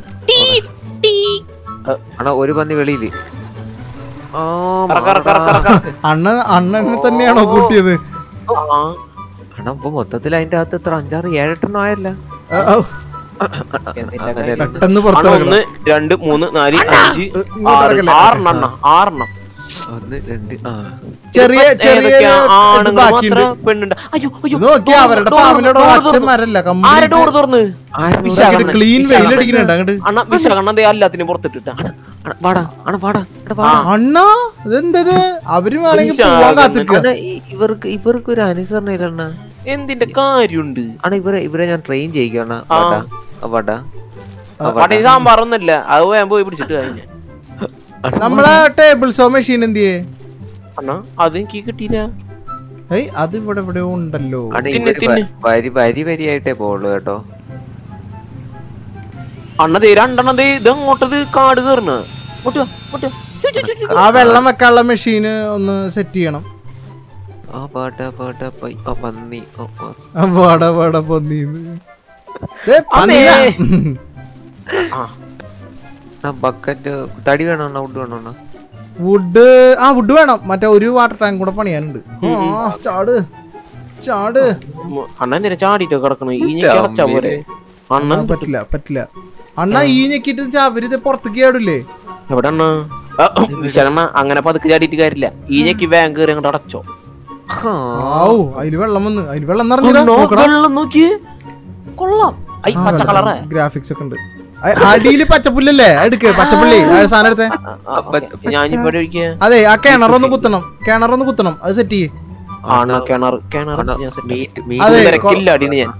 അണ്ണാ ഒരു പന്നി വെളിയില് ആ കറക്ക കറക്ക കറക്ക കറക്ക അണ്ണ അണ്ണനെ തന്നെയാണോ കൂട്ടിയത് ആ അണ്ണാ ഇപ്പൊ മൊത്തത്തിൽ അതിന്റെ അകത്ത് എത്ര അഞ്ചാറ് ഏഴെട്ടെണ്ണം ആയല്ല ആ, ആ, അങ്ങനെയല്ല പെട്ടെന്ന് അണ്ണാ പുറത്തിറങ്ങണം ഒന്ന് രണ്ട് മൂന്ന് നാല് അഞ്ച് ഇങ്ങോട്ട് ആറ് ഇറങ്ങല്ലേ? ആറെണ്ണം അണ്ണാ ആറെണ്ണം ഒന്ന് രണ്ട് ആ ചെറിയ ഇതിപ്പോ ചെറിയ ഏതൊക്കെയാ? ഇത് ആണുങ്ങൾ ബാക്കിയുണ്ട് മാത്രം പെണ്ണുണ്ട് അയ്യോ അയ്യോ ഇത് നോക്കിയാ door, അവരുടെ door, ഫാമിലോട് door ഒറ്റ തുറന്നു. മരല്ല ആരെ കംപ്ലീറ്റ് ഡോർ തുറന്ന് ആരും വിശാഖ ക്ലീൻ വിശാഖ വെയിലടിക്കുന്നുണ്ട് അങ്ങോട്ട് അണ്ണ വിശാഖണ്ണ എല്ലാത്തിനും പുറത്തിട്ടിട്ടാ അണ്ണാ, വാടാ അണ്ണാ വാടാ അണ്ണാ വാടാ അണ്ണാ ഇതെന്തത് അവര് വേണമെങ്കിൽ വിശാഖ പോവാൻ കാത്തിരിക്കുക അണ്ണാ, ഈ- ഇവർക്ക് ഇവർക്ക് ഒരു അനുസരണ ഇല്ലണ്ണ എന്തിന്റെ കാര്യുണ്ട് അണ്ണാ ഇവരെ ഇവരെ ഞാൻ ട്രെയിൻ ചെയ്യിക്കണ ആ. വാടാ ആ, വാടാ ആ, വാടാ. അവിടെ സാമ്പാറൊന്നല്ല അത് ഞാൻ പോയി പിടിച്ചിട്ട് കഴിഞ്ഞ നമ്മളെ ടേബിൾസോ മെഷീൻ എന്തിയേ അണ്ണാ അത് എനിക്ക് കിട്ടിയില്ല ഏയ് അത് ഇവിടെ ഇവിടെ ഉണ്ടല്ലോ അണ്ണാ, തിന്ന്, ഇവര് തിന്ന്. വ- വരി വരി വരിയായിട്ടേ പോവുള്ളൂ കേട്ടോ അണ്ണ ദേ രണ്ടെണ്ണം ദേ ഇത് അങ്ങോട്ടത് കാട് കയറണ ഇങ്ങോട്ട് വാ, ഇങ്ങോട്ട് വാ. ചു, ചു, ചു, ചു. ആ വെള്ളം വെക്കാനുള്ള മെഷീന് ഒന്ന് സെറ്റ് ചെയ്യണം ആ പാട്ട പാട്ട പൈ ആ പന്നി ഓ, ഓ. ആ, വാടാ വാടാ പൊന്നീന്ന് ദേ, അമ്മേ. പന്നിയാ. ആ അണ്ണാ ബക്കറ്റ് തടി വേണോ അണ്ണാ വുഡ് വേണോ അണ്ണാ വുഡ് ആ വുഡ് വേണം മറ്റേ ഒരു വാട്ടർ ടാങ്ക് കൂടെ പണിയാനുണ്ട് ആ ചാട് ചാട് ഉം, അണ്ണ എന്തിനാ ചാടിയിട്ട് കിടക്കണ ഈ കിടച്ചാ പോരെ ആ, അണ്ണൻ പറ്റില്ല പറ്റില്ല അണ്ണ ഈ ഞെക്കിട്ട് ചവരിത് പുറത്തേക്ക് ചാടില്ലേ എവിടെ അണ്ണ വിശാഖണ്ണ അങ്ങനെ പതുക്കെ ചാടിയിട്ട് കാര്യമില്ല ഈ ഞെക്കി ബാങ്ക് കയറി അങ്ങോട്ട് അടച്ചോ ഹാ. ആവു അതില് വെള്ളം വന്ന് അതില് വെള്ളം നിറഞ്ഞില്ല അണ്ണോ, വെള്ളം നോക്കിയേ കൊള്ളാം ഐ പച്ച കളറ് ഗ്രാഫിക്സ് ഒക്കെ ഉണ്ട് അടിയില് പച്ചപ്പുല്ലല്ലേ എടുക്ക് പച്ചപ്പുള്ളി ആ സാധനം എടുത്തേ ഞാനിപ്പോ ഒഴിക്കുക അതെ ആ കിണറൊന്ന് കുത്തണം കിണറൊന്ന് കുത്തണം അത് സെറ്റ് ചെയ്യേ ആണ് കിണർ കിണർ അണ്ണാ, ഞാൻ set മീറ്റ് ആക്കി. മീറ്റ് അതെ, തിരക്കില്ല അടിന് ഞാൻ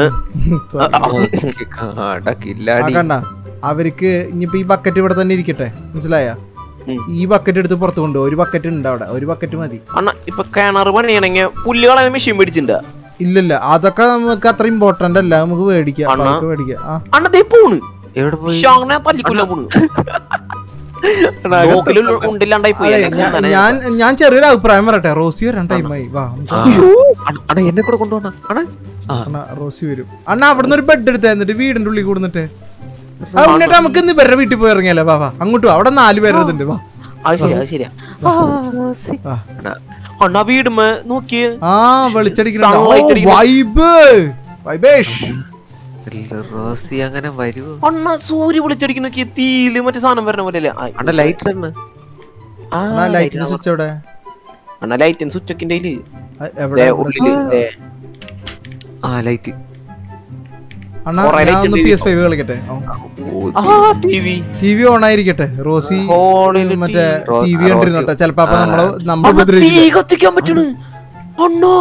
കാട ആ കില്ലാടി കണ്ട അവർക്ക് ഇനിയിപ്പോ ഈ ബക്കറ്റ് ഇവിടെ തന്നെ ഇരിക്കട്ടെ മനസ്സിലായ ഉം. ഈ ബക്കറ്റ് എടുത്ത് പുറത്ത് കൊണ്ടുപോകും ഒരു ബക്കറ്റ് ഉണ്ട് അവിടെ ഒരു ബക്കറ്റ് മതി അണ്ണ ഇപ്പൊ കിണർ പണിയണെങ്കിൽ പുല്ല് കളയാൻ മെഷീൻ മേടിച്ചിട്ടുണ്ടാ ഇല്ലില്ല അതൊക്കെ നമുക്ക് അത്ര ഇമ്പോർട്ടന്റ് അല്ല നമുക്ക് മേടിക്കാം അണ്ണാ. അതൊക്കെ മേടിക്കാം ആ അണ്ണ ദേ പോണ് എവിടെ പോയി ഷാങ്ങനെ തല്ലിക്കൊല്ല പോണ് നോക്കില് ഉണ്ടില്ലാണ്ടായി പോയി അതെ അല്ലെങ്കിൽ ഞാ- തന്നെ ഞാൻ ഞാൻ ചെറിയൊരു അഭിപ്രായം പറയട്ടെ റോസി വരാൻ ടൈമായി വാ നമുക്ക് ആ. അണ്ണാ, അണ്ണാ എന്നെ കൂടെ കൊണ്ടുപോണ അണ്ണാ ആ അണ്ണാ റോസി വരും അണ്ണ അവിടുന്ന് ഒരു ബെഡ് എടുത്തേ എന്നിട്ട് വീടിന്റെ ഉള്ളിൽ കൂടുന്നിട്ട് ആ എന്നിട്ട് നമുക്ക് ഇന്ന് ഇവരുടെ വീട്ടിൽ പോയി ഇറങ്ങിയാലോ വാ വാ അങ്ങോട്ട് വാ അവിടെ നാല് പേരുണ്ട് വാ അത് ശരിയാ അത് ശരിയാ വാ. അണ്ണാ, അണ്ണാ വീടുമ്പോ നോക്കിയേ ആ വെളിച്ചടിക്കുന്നുണ്ട് Sunlight അടിക്കുന്നു. വൈബ് വൈബേഷ് ഇല്ല, റോസി അങ്ങനെ വരുവോ അണ്ണ സൂര്യ വിളിച്ചടിക്കുന്ന നോക്കിയ തീയില് മറ്റേ സാധനം വരണ പോലെ അല്ലേ അണ്ണാ ലൈറ്റ് ഇടണ് അണ്ണാ ലൈറ്റിന്റെ സ്വിച്ച് എവിടെ അണ്ണ ലൈറ്റും സ്വിച്ച് ഒക്കെ ഉണ്ട് ആ, എവിടെ ഉള്ളില് ദേ. ആ ലൈറ്റ് അണ്ണാ കുറേ ഞാൻ light ഒന്ന് ഉണ്ട് പി എസ് ഫൈവ് കളിക്കട്ടെ ആ T V T V on ആയിരിക്കട്ടെ റോസി ഫോണില് മറ്റേ റോ- ടി വി റോസി- കണ്ടിരുന്നോട്ടെ ചെലപ്പോ അപ്പൊ നമ്മള് നമ്മൾ അണ്ണ തീ ഉപദ്രവിക്കില്ല കത്തിക്കാൻ പറ്റണ് അണ്ണോ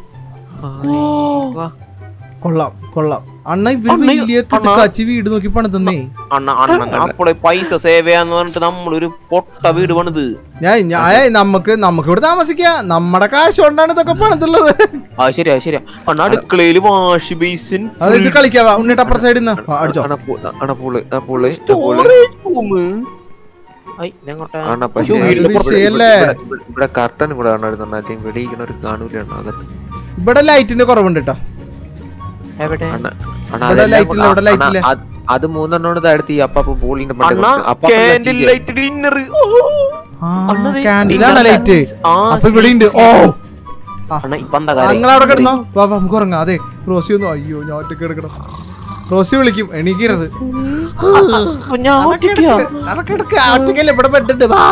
കൊള്ളാം കൊള്ളാം അണ്ണ ഇവര് അണ്ണ, വലിയ അണ്ണാ. കാച്ചി വീട് നോക്കി പണിതന്നേ അണ്ണ അണ്ണ അപ്പോളെ പൈസ സേവ് ചെയ്യാന്ന് പറഞ്ഞിട്ട് നമ്മളൊരു പൊട്ട വീട് പണിത് ഞാൻ ഞാൻ ഏയ് നമുക്ക് നമുക്ക് ഇവിടെ താമസിക്കാം നമ്മുടെ കാശ് കൊണ്ടാണ് ഇതൊക്കെ പണിതുള്ളത് ആ ശരിയാ ശരിയാ അണ്ണ അടുക്കളയില് വാഷ് ബേസിൻ അത് ഇത് കളിക്കാവാ ഉണ്ണിട്ട് അപ്പുറ സൈഡിൽ നിന്ന് അടിച്ചോ അണ പൂള് ആ പൂള് ആ പൂള് സ്റ്റോറേജ് റൂം ഐ, ഇതെങ്ങോട്ടാ? ആണ് പക്ഷേ അയ്യോ, വീടിന്റെ പുറത്ത് വിഷയല്ലേ? ഇവിടെ- ഇവിടെ കർട്ടൻ കൂടെ കാണായിരുന്നു ആദ്യം വെടിയിക്കുന്ന ഒരു കാണൂലാണ് അകത്ത് ഇവിടെ ലൈറ്റിന്റെ കുറവുണ്ട് കേട്ടോ എവിടെ അണ്ണ- അണ്ണ ഇവിടെ അതെല്ലാം light കൂടെ- ഇല്ല, ഇവിടെ light അണ്ണ, ഇല്ല. അത്- അത് മൂന്നെണ്ണോട് അടുത്ത് ഈ അപ്പാപ്പ ബോളിന്റെ അണ്ണ കാൻഡിൽ ലൈറ്റ് ഡിന്നർ അണ്ണത് കാൻഡിലാണ് ലൈറ്റ് ആ, അപ്പൊ ഇവിടെ ഉണ്ട് ഓ അണ്ണ ഇപ്പൊ എന്താ കാര്യം നിങ്ങൾ അവിടെ കിടന്നോ വാ വാ, നമുക്ക് ഉറങ്ങാം അതെ റോസി ഒന്നും അയ്യോ ഞാൻ ഒറ്റക്ക് കിടക്കണം റോസി വിളിക്കും എണീക്കരുത് അപ്പൊ ഞാൻ ഒറ്റയ്ക്കാ? അടക്കെടുക്ക ഒറ്റക്കല്ലേ ഇവിടെ ബെഡുണ്ട് വാ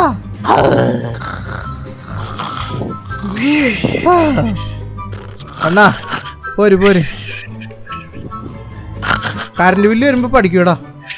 അണ്ണാ പോര് പോര് കറണ്ട് ബില്ല് വരുമ്പോ പഠിക്കൂടാ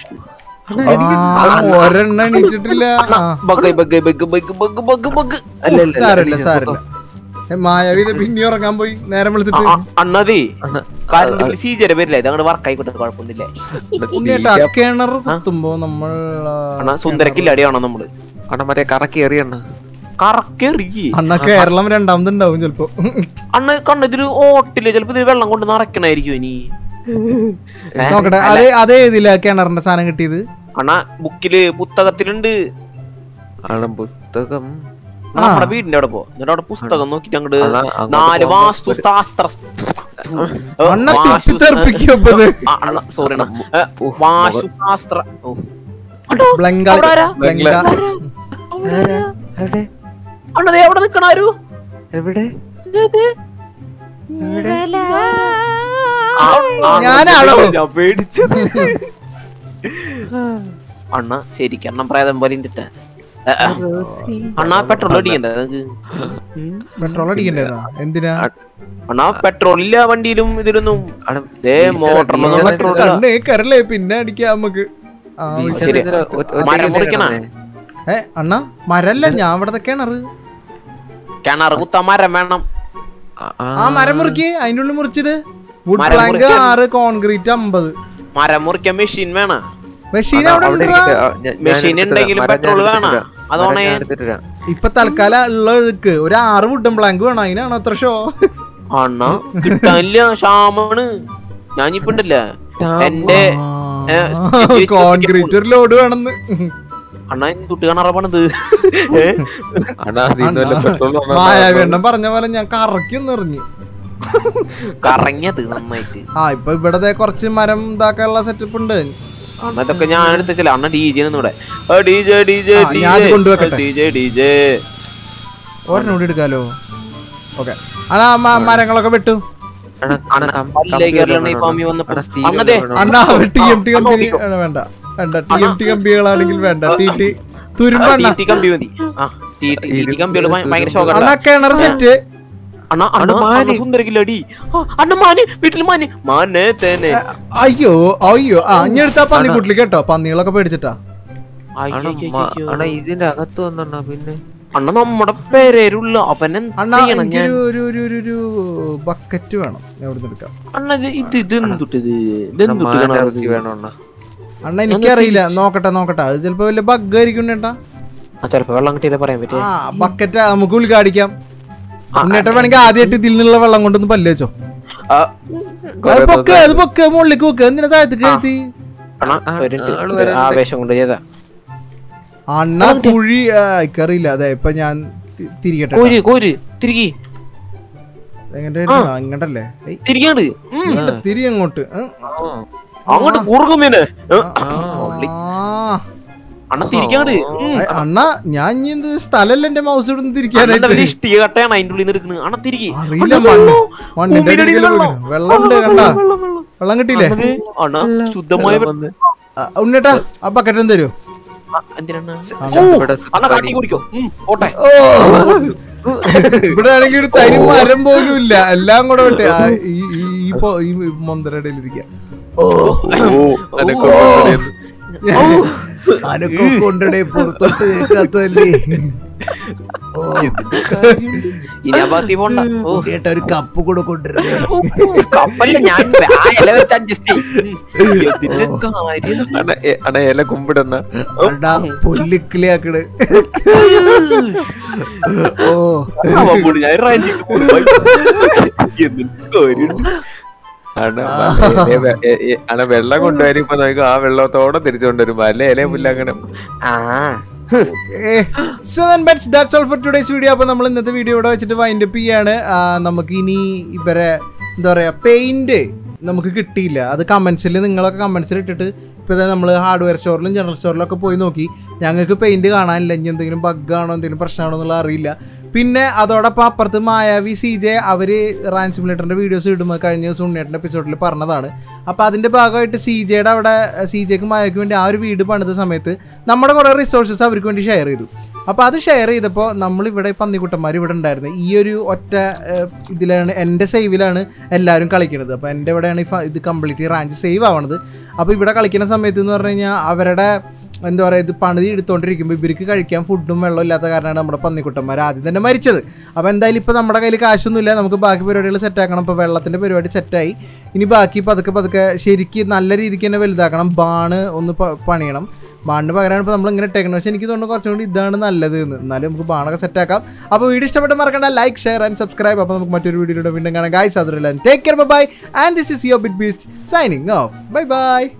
ഒരെണ്ണ എണീറ്റിട്ടില്ല അണ്ണ, ആ, bug bug bug bug bug bug bug അല്ല അല്ല, അല്ല സാരമില്ല സാരമില്ല ഏ, മായാവി ഇത് പിന്നെ ഉറങ്ങാൻ പോയി നേരം വിളിച്ചിട്ട് അണ്ണതേ കാരണം സീജര വരില്ല ഇത് അങ്ങോട്ട് വർക്ക് ആയിക്കോട്ടെ കുഴപ്പമൊന്നുമില്ല ഉണ്ണിയേട്ടാ കിണർ കുത്തുമ്പോ നമ്മൾ ആ, അണ്ണ സുന്ദരക്കില്ലടിയാണോ നമ്മള് അണ്ണ മറ്റേ കറക്കി എറിയണ്ണ കറക്കെറിയി അണ്ണ കേരളം രണ്ടാമതുണ്ടാവും ചെലപ്പോ അണ്ണ കണ്ണ ഇതില് ഓട്ടില്ല ചിലപ്പോ ഇതിൽ വെള്ളം കൊണ്ട് നിറയ്ക്കണായിരിക്കും ഇനി നോക്കട്ടെ അതേ അതേ ഇതില്ല കിണറിന്റെ സാധനം കിട്ടിയത് അണ്ണ ബുക്കില് പുസ്തകത്തിലുണ്ട് ആണ് പുസ്തകം നമ്മുടെ വീടിന്റെ അവിടെ പോ എന്നിട്ട് അവിടെ പുസ്തകം നോക്കിട്ട് അങ്ങോട്ട് അതാ, അങ്ങോട്ട് നാല് പോകുമ്പോ വാസ്തു ശാസ്ത്ര അണ്ണ തെറ്റിത്തെറിപ്പിക്കും സോറി വാസ്തുശാസ്ത്ര ഓ. അണ്ണാ, ബ്ലങ്കാളി അവിടെ ആരാ? ബ്ലങ്ക ആരാ? എവിടെ അണ്ണ ദേ അവിടെ നിക്കണാരു എവിടെ ഞാനാണോ? ഞാൻ പേടിച്ചു അണ്ണ ശരിക്കും അണ്ണ പ്രേതം പോലെ ഉണ്ട് അണ്ണ പെട്രോൾ അടിക്കണ്ട പെട്രോൾ അടിക്കണ്ടായിരുന്നോ എന്തിനാ അണ്ണാ പെട്രോൾ ഇല്ല വണ്ടിയിലും ഇതിലൊന്നും അണ്ണ ദേ മോട്ടറിലൊന്നും ഡീസൽ പെട്രോൾ ഇല്ല കണ്ണേ കരല്ലേ പിന്നെ അടിക്കാം നമുക്ക് ആ, ഡീസൽ ശരി. ഇതില് ഒ- ഒറ്റയ്ക്കല്ലേ മരം മുറിക്കണ? കിടന്നേ? ഏ അണ്ണ മരല്ല ഞാൻ ഇവിടെ കിണറ് കിണർ കുത്താൻ മരം വേണം ആ- ആ. ആ മരം മുറിക്ക് അതിന്റെ ഉള്ളിൽ മുറിച്ചിട്ട് വുഡ് മരം പ്ലാങ്ക് മുറിക്കാൻ- ആറ് കോൺക്രീറ്റ് അമ്പത് മരം മുറിക്കാൻ മെഷീൻ വേണം മെഷീൻ അണ്ണാ, അവിടെ അവിടെ ഉണ്ടെടാ. ഇരിക്ക്. ആ, ഞാൻ- ഞാൻ മെഷീൻ എടുത്തിട്ട് ഉണ്ടെങ്കിലും വരാം. മരം പെട്രോൾ ഞാൻ വേണം. എടുത്തിട്ട് വരാം. അതോണേ. മരം ഞാൻ എടുത്തിട്ട് വരാം. ഇപ്പൊ തൽക്കാലം ഉള്ളക്ക് ഒരു ആറ് വുഡൻ പ്ലാങ്ക് വേണം അതിനാണ് അത്ര ഷോ അണ്ണ കിട്ടാനില്ല ക്ഷാമാണ് ഞാനിപ്പോ ഉണ്ടല്ലേ എന്റെ ഏ, സ്ഥിതി കോൺക്രീറ്റ് ഒരു ലോഡ് വേണമെന്ന് അണ്ണ തുട്ട് കിണറ പണിത് അണ്ണാ, അതിന്ന് വല്ല പെട്രോൾ വന്നാ മായാവേണ്ണം പറഞ്ഞ പോലെ ഞാൻ കറക്കി ഒന്ന് എറിഞ്ഞു കറങ്ങിയത് നന്നായിട്ട് ആ ഇപ്പൊ ഇവിടെ ദേ കുറച്ച് മരം ഇതാക്കാനുള്ള സെറ്റപ്പ് ഉണ്ട് അണ്ണ ഇതൊക്കെ ഞാൻ എടുത്തില്ല അണ്ണ ഡി ജെ ഇവിടെ ഡി ജെ ഡി ജെ ആ, ഞാൻ അത് കൊണ്ടുവെക്കട്ടെ. ഡി ജെ ഡി ജെ ഒരെണ്ണം കൂടി എടുക്കാലോ ഓക്കെ അണ്ണാ മ- മരങ്ങളൊക്കെ വെട്ടു അണ്ണാ, അണ്ണാ, കം- പല്ലിലേക്ക് കമ്പി കയറലാണ് ഈ വല്ലതും പാമ്പി വേണോ? വന്നപ്പോ. അണ്ണാ, steel അങ്ങതെ. വല്ലതും വേണോ? അണ്ണാ ടി എം ടി ആ, കമ്പനി നോക്കിക്കോ. വേണ്ട വേണ്ട ടി എം ടി കമ്പികളാണെങ്കിൽ വേണ്ട ടി ടി തുരുമ്പണ്ണ ടി കമ്പി മതി ആ ടി ടി കമ്പികൾ ഭയങ്കര ശോകം അണ്ണാ കിണർ സെറ്റ് അണ്ണ അണ്ണ അണ്ണ, മാന്. അണ്ണ സുന്ദരക്കില്ലടി അണ്ണ മാന് വീട്ടിൽ മാന് മാനെ തേനെ അയ്യോ അയ്യോ ആ ഇനി എടുത്താ പന്നിക്കുട്ടിൽ കേട്ടോ പന്നികളൊക്കെ പേടിച്ചിട്ടാ അണ്ണാ, മ- അണ്ണാ, ഇതിന്റെ അകത്ത് വന്നണ്ണ പിന്നെ അണ്ണ നമ്മുടെ പേരേരുള്ള അവൻ അണ്ണാ ചെയ്യണം ഞാൻ എനിക്കൊരു ഒരു ഒരു ഒരു ഒരു ബക്കറ്റ് വേണം ഞാൻ ഇവിടുന്ന് എടുക്കാം അണ്ണ ഇത് ഇത് ഇതെന്തുട്ടിത് അണ്ണാ, ഇതെന്തുട്ട് മാൻ ഇറച്ചി വേണം അണ്ണാ. അണ്ണ എനിക്കറിയില്ല നോക്കട്ടെ നോക്കട്ടെ അത് ചിലപ്പോ വല്ല ബഗ് ആയിരിക്കും ഉണ്ണേട്ടാ ആ ചിലപ്പോ വെള്ളം കിട്ടിയില്ല പറയാൻ പറ്റേ ആ ബക്കറ്റ് നമുക്ക് ഉദ്ഘാടിക്കാം ഉണ്ണേട്ടൻ വേണമെങ്കിൽ ആദ്യമായിട്ട് ഇതിൽ നിന്നുള്ള വെള്ളം കൊണ്ടൊന്ന് പല്ല് വെച്ചോ അത് പൊക്ക് അത് പൊക്ക് മുകളിലേക്ക് പൊക്ക് എന്തിനാ താഴത്തേക്ക് എഴുതി അണ്ണ ഒരു minute. ആവേശം കൊണ്ട് ചെയ്താ അണ്ണ കുഴി ആ, എനിക്കറിയില്ല അതെ ഇപ്പൊ ഞാൻ തി- തിരികട്ടെ കോര് കോര് തിരികി എങ്ങനെ ഇങ്ങോട്ടല്ലേ ഏയ്, തിരികാണ്ട് ഉം. ഇങ്ങോട്ട് തിരി അങ്ങോട്ട് ഏ? അങ്ങോട്ട് കുറുകുമേനെ ആ അണ്ണ തിരിക്കാണ്ട് ഉം. ഏ, അണ്ണ ഞാൻ ഇനി എന്ത് സ്ഥലല്ല എന്റെ മൗസ് ഇവിടുന്ന് അണ്ണന്റെ തിരിക്കാനായിട്ട് വലിയ ഇഷ്ടിക കട്ടയാണ് അതിന്റെ ഉള്ളിൽ നിന്ന് എടുക്കുന്നത് അണ്ണ തിരികി അറിയില്ല മണ്ണ് മണ്ണിന്റെ അടിയിൽ വെള്ളം ഉണ്ട് കണ്ട വെള്ളം കിട്ടിയില്ലേ അണ്ണ ശുദ്ധമായ വെ- ആ, ഉണ്ണിട്ടാ ആ ബക്കറ്റ് ഒന്ന് തരൂ ആ, എന്തിനാണ് ഇവിടെ അണ്ണ കട്ടി കുടിക്കോ ഉം, പോട്ടെ ഓ ഇവിടെ ആണെങ്കിൽ ഒരു തരി മരം പോലും ഇല്ല എല്ലാം കൂടെ വിട്ടെ ആ, ഈ ഈ- ഈ പൊ- ഈ മൊന്തരടയിൽ ഇരിക്കുക ഓ അനക്കൊക്കെ കൊണ്ടടേ പുറത്തോട്ട് കേൾക്കാത്തല്ലേ ഓ ഇനി ആ ഭാഗത്തി പോണ്ട ഓ ചേട്ടാ ഒരു കപ്പ് കൂടെ കൊണ്ടുവരല്ലേ ഓ, കപ്പല്ല ഞാൻ ആ ഇല വെച്ച് അഡ്ജസ്റ്റ് ചെയ്യും കാര്യം അണ്ണാ, എ- അണ്ണാ, ഇല കുമ്പിടണ്ണ അടാ പൊല്ലിക്കിളിയാക്കണ് ഓ അവൻ പോണ്, ഞാൻ റാഞ്ചിക്ക് പോയി. എന്നിട്ട് കാര്യമുണ്ട്. അണ്ണാ, എ- എ- എ- എ- അണ്ണാ വെള്ളം കൊണ്ടുവരുമ്പോ നോക്കും ആ വെള്ളത്തോടെ തിരിച്ചു കൊണ്ടുവരുമ്പോ അല്ലെ ഇല പുല്ല അങ്ങനെ ആ so then bets that's all for today's video അപ്പോൾ നമ്മൾ ഇന്നത്തെ വീഡിയോ ഇവിടെ വെച്ചിട്ട് വൈൻഡ് അപ്പ് ചെയ്യാണ് ആ, നമുക്ക് ഇനി ഇവരെ എന്താ പറയുക പെയിന്റ് നമുക്ക് കിട്ടിയില്ല അത് കമൻസിൽ നിങ്ങളൊക്കെ കമൻസിൽ ഇട്ടിട്ട് ഇപ്പോൾ നമ്മൾ ഹാർഡ്വെയർ സ്റ്റോറിലും ജനറൽ സ്റ്റോറിലൊക്കെ പോയി നോക്കി ഞങ്ങൾക്ക് പെയിന്റ് കാണാനില്ല ഇനി എന്തെങ്കിലും ബഗ്ഗാണോ എന്തെങ്കിലും പ്രശ്നമാണോ എന്നുള്ളത് അറിയില്ല പിന്നെ അതോടൊപ്പം അപ്പുറത്ത് മായാവി സി ജെ അവർ റാൻ സിമുലേറ്ററിൻ്റെ വീഡിയോസ് ഇടുമ്പോൾ കഴിഞ്ഞ ദിവസം ഉണ്ണിയേട്ടൻ്റെ എപ്പിസോഡിൽ പറഞ്ഞതാണ് അപ്പോൾ അതിൻ്റെ ഭാഗമായിട്ട് സി ജെയുടെ അവിടെ സി ജെക്ക് മായയ്ക്ക് വേണ്ടി ആ ഒരു വീട് പണിത സമയത്ത് നമ്മുടെ കുറേ റിസോഴ്സസ് അവർക്ക് വേണ്ടി ഷെയർ ചെയ്തു അപ്പോൾ അത് ഷെയർ ചെയ്തപ്പോൾ നമ്മളിവിടെ പന്നിക്കുട്ടന്മാർ ഇവിടെ ഉണ്ടായിരുന്നു ഈ ഒരു ഒറ്റ ഏഹ്, ഇതിലാണ് എൻ്റെ സേവിലാണ് എല്ലാവരും കളിക്കുന്നത് അപ്പോൾ എൻ്റെ ഇവിടെയാണ് ഈ ഫ- ഇത് കംപ്ലീറ്റ് റാഞ്ച് സേവ് ആവണത് അപ്പോൾ ഇവിടെ കളിക്കുന്ന സമയത്ത് എന്ന് പറഞ്ഞു കഴിഞ്ഞാൽ അവരുടെ എന്താ പറയുക ഇത് പണിതി എടുത്തോണ്ടിരിക്കുമ്പോൾ ഇവർക്ക് കഴിക്കാൻ ഫുഡും വെള്ളം ഇല്ലാത്ത കാരണമാണ് നമ്മുടെ പന്നിക്കുട്ടന്മാർ ആദ്യം തന്നെ മരിച്ചത് അപ്പോൾ എന്തായാലും ഇപ്പോൾ നമ്മുടെ കയ്യിൽ കാശൊന്നുമില്ല നമുക്ക് ബാക്കി പരിപാടികൾ സെറ്റാക്കണം ഇപ്പോൾ വെള്ളത്തിൻ്റെ പരിപാടി സെറ്റായി ഇനി ബാക്കി പതുക്കെ പതുക്കെ ശരിക്ക് നല്ല രീതിക്ക് തന്നെ വലുതാക്കണം ബാണ് ഒന്ന് പ- പണിയണം ബാണിന് പകരമാണ് ഇപ്പോൾ നമ്മൾ ഇങ്ങനെ ഇട്ടേക്കുന്നത് പക്ഷേ എനിക്ക് തോന്നുന്നു കുറച്ചും കൂടി ഇതാണ് നല്ലത് എന്ന് എന്നാലും നമുക്ക് ബാണൊക്കെ സെറ്റാക്കാം അപ്പോൾ വീഡിയോ ഇഷ്ടപ്പെട്ട് മറക്കണ്ട ലൈക്ക് ഷെയർ ആൻഡ് സബ്സ്ക്രൈബ് അപ്പോൾ നമുക്ക് മറ്റൊരു വീഡിയോയുടെ വീണ്ടും കാണാം ഗൈസ് അതിലെല്ലാം take care bye and this is your Bit Beast signing off bye by